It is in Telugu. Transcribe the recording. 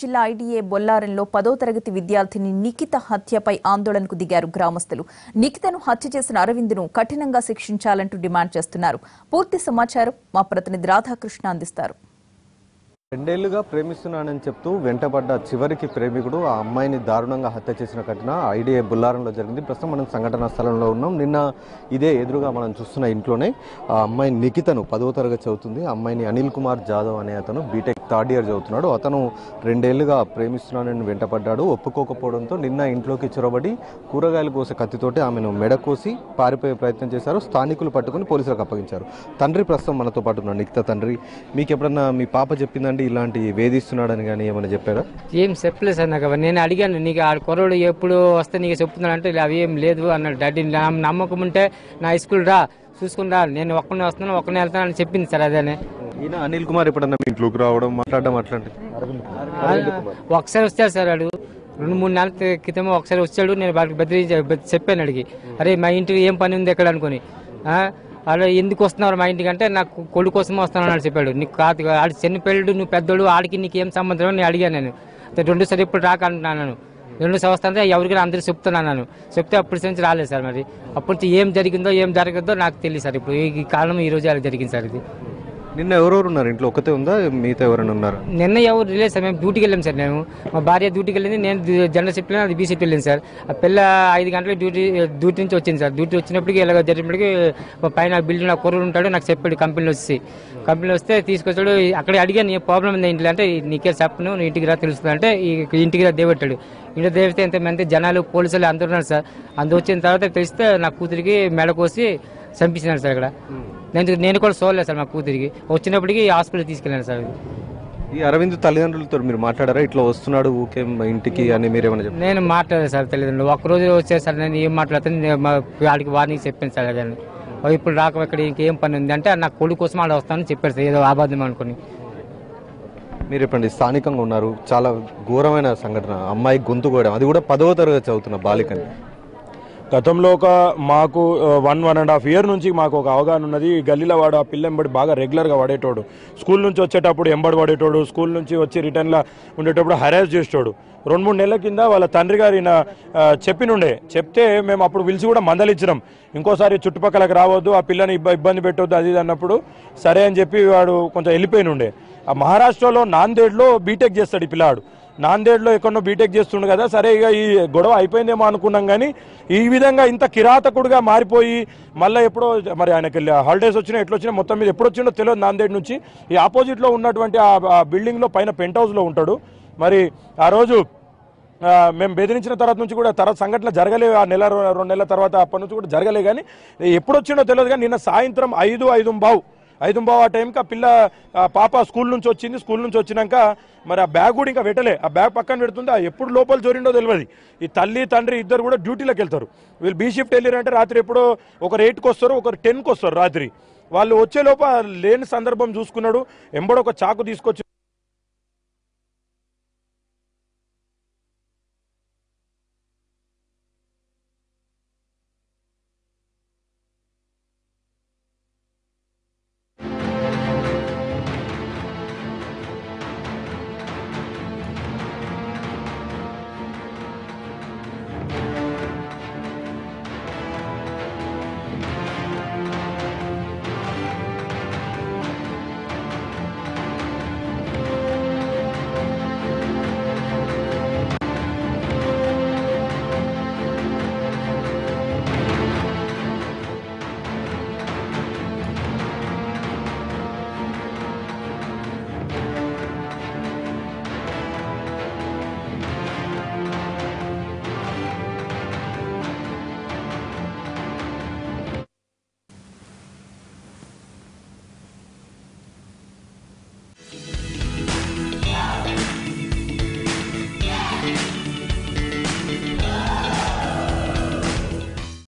జిల్లా ఐడీఏ బొల్లారంలో పదో తరగతి విద్యార్థిని నిఖిత హత్యపై ఆందోళనకు దిగారు గ్రామస్తులు నిఖితను హత్య చేసిన అరవింద్ను కఠినంగా శిక్షించాలంటూ డిమాండ్ చేస్తున్నారు పూర్తి సమాచారం మా ప్రతినిధి రాధాకృష్ణ అందిస్తారు రెండేళ్లుగా ప్రేమిస్తున్నానని చెప్తూ వెంటపడ్డ చివరికి ప్రేమికుడు ఆ అమ్మాయిని దారుణంగా హత్య చేసిన ఘటన ఐడిఏ బుల్లారంలో జరిగింది ప్రస్తుతం మనం సంఘటనా స్థలంలో ఉన్నాం నిన్న ఇదే ఎదురుగా మనం చూస్తున్న ఇంట్లోనే ఆ అమ్మాయి నిఖితను పదవ తరగతి చదువుతుంది ఆ అమ్మాయిని అనిల్ కుమార్ జాదవ్ అనే అతను బీటెక్ థర్డ్ ఇయర్ చదువుతున్నాడు అతను రెండేళ్లుగా ప్రేమిస్తున్నానని వెంటపడ్డాడు ఒప్పుకోకపోవడంతో నిన్న ఇంట్లోకి చొరబడి కూరగాయలు కోసే కత్తితోటి ఆమెను మెడ కోసి పారిపోయే ప్రయత్నం చేశారు స్థానికులు పట్టుకుని పోలీసులకు అప్పగించారు తండ్రి ప్రస్తుతం మనతో పాటు ఉన్నాడు నిఖిత తండ్రి మీకు ఎప్పుడన్నా మీ పాప చెప్పిందండి ఇలాంటి వేధిస్తున్నాడని కానీ ఏమైనా చెప్పారా ఏం చెప్పలేదు సార్ నాకు అవన్నీ. నేను అడిగాను నీకు ఆ కుర్రోడు ఎప్పుడు వస్తే నీకు చెప్తున్నానంటే ఇలా అవి ఏం లేదు అన్నాడు డాడీ నా నమ్మకం ఉంటే నా స్కూల్ రా చూసుకుని రా నేను ఒక్కనే వస్తున్నాను ఒక్కనే వెళ్తాను అని చెప్పింది సార్ అదేనే ఈయన అనిల్ కుమార్ ఎప్పుడన్నా మీ ఇంట్లోకి రావడం మాట్లాడడం అట్లాంటిది ఒకసారి వచ్చాడు సార్ వాడు రెండు మూడు నెలల క్రితం ఒకసారి వచ్చాడు నేను వాడికి బెదిరించి బె- చెప్పాను అడిగి అరే మా ఇంటికి ఏం పని ఉంది ఎక్కడ అనుకుని ఆ, అలా ఎందుకు వస్తున్నారు మా ఇంటికి అంటే నాకు కొడుకు కోసం వస్తున్నాను అని చెప్పాడు నీకు కాదు ఆడు చిన్న పెళ్ళడు నువ్వు పెద్దోడు ఆడికి నీకు ఏం సంబంధం అని నేను అడిగాను నేను అయితే రెండు సార్లు ఇప్పుడు రాక అంటున్నాను రెండు సంవత్సరాలు ఎవరికి అందరూ చెప్తున్నాను చెప్తే అప్పటి నుంచి రాలేదు సార్ మరి అప్పటి నుంచి ఏం జరిగిందో ఏం జరగదో నాకు తెలియదు సార్ ఇప్పుడు ఈ కాలం ఈ రోజు అలా జరిగింది సార్ ఇది నిన్న ఎవరెవరు ఉన్నారు ఇంట్లో ఒకతే ఉందా మిగతా ఎవరైనా ఉన్నారు నిన్న ఎవరు రిలేదు సార్ మేము డ్యూటీకి వెళ్ళాం సార్ నేను మా భార్య డ్యూటీకి వెళ్ళింది నేను దు- జనరల్ షిఫ్ట్ అది బీ షిఫ్ట్ వెళ్ళింది సార్ ఆ పిల్ల ఐదు గంటలకు డ్యూటీ డ్యూటీ నుంచి వచ్చింది సార్ డ్యూటీ వచ్చినప్పటికి ఇలాగ జరిగినప్పటికి మా పైన బిల్డింగ్ నా కుర్రోడు ఉంటాడు నాకు చెప్పాడు కంపెనీలో వచ్చి కంపెనీలో వస్తే తీసుకొచ్చాడు అక్కడ అడిగాను ఏ ప్రాబ్లం ఉంది ఇంట్లో అంటే నీకే చెప్పను నీ ఇంటికి రా తెలుస్తుంది అంటే ఈ ఇంటికి రా దేవట్టాడు ఇంట్లో దేవితే ఎంతమంది జనాలు పోలీసులు అందరూ ఉన్నారు సార్ అందు వచ్చిన తర్వాత తెలిస్తే నా కూతురికి మెడ కోసి చంపించినారు సార్ ఇక్కడ నేను నేను కూడా చూడలేదు సార్ మా కూతురికి వచ్చినప్పటికి హాస్పిటల్ తీసుకెళ్ళాను సార్ ఈ అరవింద్ తల్లిదండ్రులతో మీరు మాట్లాడారా ఇట్లా వస్తున్నాడు ఊకే మా ఇంటికి అని మీరేమైనా చెప్పారు నేను మాట్లాడలేదు సార్ తెలియదు ఒక్క రోజు వచ్చే సార్ నేను ఏం మాట్లాడుతాను నేను మా వాడికి వార్నింగ్ చెప్పాను సార్ అదని ఓ ఇప్పుడు రాక ఇక్కడ ఇంకేం పని ఉంది అంటే నా కొడుకు కోసం ఆడ వస్తానని చెప్పారు సార్ ఏదో అబద్ధం అనుకుని మీరు చెప్పండి స్థానికంగా ఉన్నారు చాలా ఘోరమైన సంఘటన అమ్మాయి గొంతు కోయడం అది కూడా పదవ తరగతి చదువుతున్న బాలికని గతంలో ఒక మాకు one one and half year నుంచి మాకు ఒక అవగాహన ఉన్నది ఈ గల్లీలో వాడు ఆ పిల్ల ఎంబడి బాగా రెగ్యులర్గా పడేటోడు స్కూల్ నుంచి వచ్చేటప్పుడు ఎంబడి పడేటోడు స్కూల్ నుంచి వచ్చి రిటర్న్లో ఉండేటప్పుడు హరాస్ చేసేటోడు రెండు మూడు నెలల కింద వాళ్ళ తండ్రి గారు ఈయన ఆ, చెప్పినుండే చెప్తే మేము అప్పుడు పిలిచి కూడా మందలిచ్చినాం ఇంకోసారి చుట్టుపక్కలకు రావద్దు ఆ పిల్లని ఇబ్బ ఇబ్బంది పెట్టొద్దు అది ఇది అన్నప్పుడు సరే అని చెప్పి వాడు కొంచెం వెళ్ళిపోయినుండే ఆ మహారాష్ట్రలో నాందేడ్లో బీటెక్ చేస్తాడు ఈ పిల్లాడు నాందేడ్లో ఎక్కడో బీటెక్ చేస్తుండు కదా సరే ఇక ఈ గొడవ అయిపోయిందేమో అనుకున్నాం కానీ ఈ విధంగా ఇంత కిరాతకుడుగా మారిపోయి మళ్ళీ ఎప్పుడో మరి ఆయనకి హాలిడేస్ వచ్చినా ఎట్లా వచ్చినా మొత్తం మీద ఎప్పుడు వచ్చిందో తెలియదు నాందేడ్ నుంచి ఈ ఆపోజిట్లో ఉన్నటువంటి ఆ ఆ బిల్డింగ్లో పైన పెంట్ హౌస్లో ఉంటాడు మరి ఆ రోజు ఆ, మేము బెదిరించిన తర్వాత నుంచి కూడా తర్వాత సంఘటన జరగలే ఆ నెల రో- రెండు నెలల తర్వాత అప్పటి నుంచి కూడా జరగలే కానీ ఎప్పుడు వచ్చిందో తెలియదు కానీ నిన్న సాయంత్రం ఐదు ఐదు బావు ఐదు బావు ఆ టైంకి ఆ పిల్ల ఆ పాప స్కూల్ నుంచి వచ్చింది స్కూల్ నుంచి వచ్చినాక మరి ఆ బ్యాగ్ కూడా ఇంకా పెట్టలే ఆ బ్యాగ్ పక్కన పెడుతుంది ఆ ఎప్పుడు లోపల జోరిండో తెలియదు ఈ తల్లి తండ్రి ఇద్దరు కూడా డ్యూటీలోకి వెళ్తారు వీళ్ళు బీ షిఫ్ట్ వెళ్ళారంటే రాత్రి ఎప్పుడో ఒకరు ఎయిట్కి వస్తారు ఒకరు టెన్కి వస్తారు రాత్రి వాళ్ళు వచ్చే లోప లేని సందర్భం చూసుకున్నాడు ఎంబడో ఒక చాకు తీసుకొచ్చి